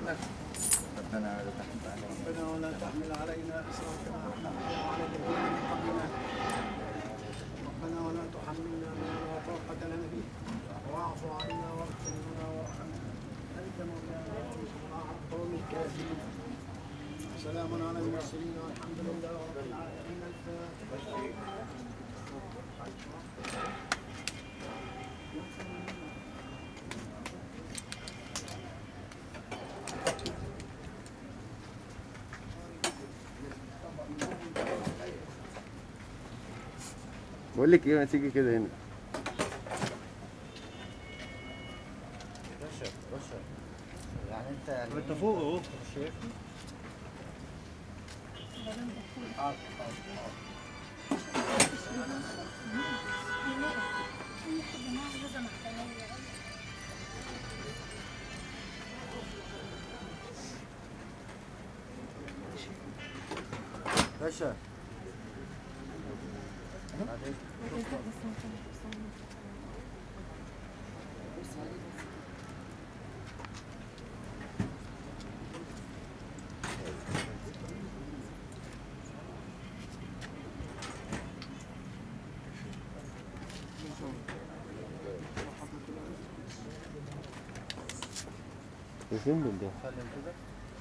ربنا ولا تحمل علينا ربنا ولا تحمل علينا إصرا كما حملته على الذين من قبلنا ربنا ولا تحملنا ما لا طاقة لنا به واعف عنا واغفر لنا وارحمنا أنت مولانا وانصرنا على القوم الكافرين سلام على المرسلين والحمد لله رب العالمين الفاتحة بقول لك ايه ما تيجي كده هنا باشا باشا يعني انت يعني انت فوق اهو مش شايفني؟ باشا بعدين فين من ده سلم كده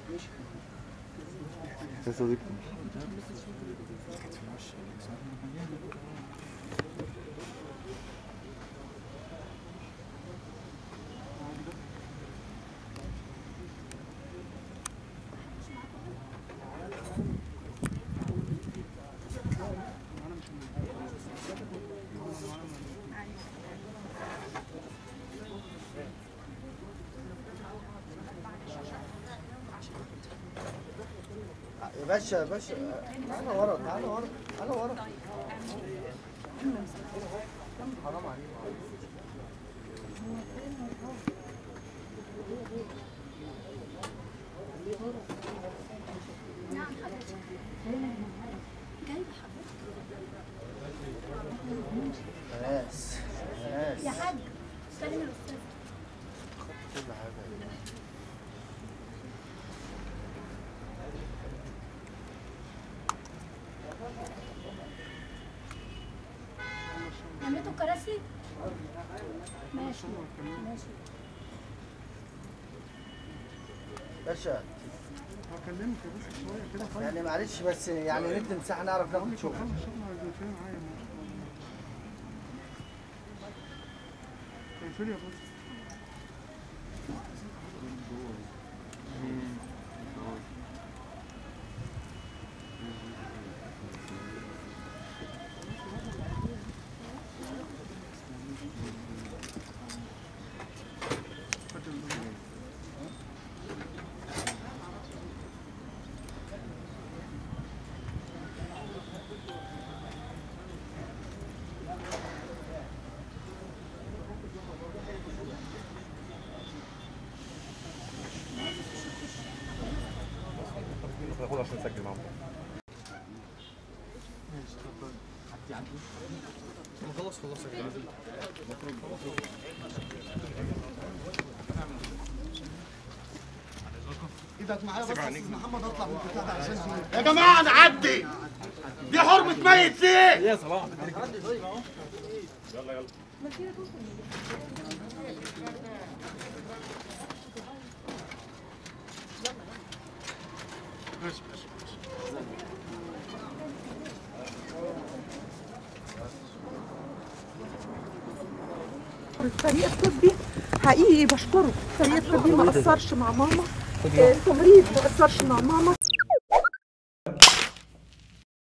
يا صديقي يا باشا يا باشا تعالى ورا تعالى ورا تعالى ورا حرام عليك بس بس يا حاج سلم الاستاذ كل حاجه لميتوا الكراسي ماشي ماشي باشا هكلمك يا باشا شويه كده طيب يعني معلش بس يعني ندي مساحه نعرف ناخد شغل خلص الشغل هيبقى فين معايا اقفلي يا باشا خلاص عشان نسجل معاهم خلاص خلاص يا جدعان ايدك معايا بس يا أستاذ محمد اطلع من البتاع ده عشان يا جماعة نعدي دي حرمة ميت ليه؟ يا صلاح ماشي ماشي الفريق الطبي حقيقي بشكره الفريق الطبي ما قصرش مع ماما آه، التمريض ما قصرش مع ماما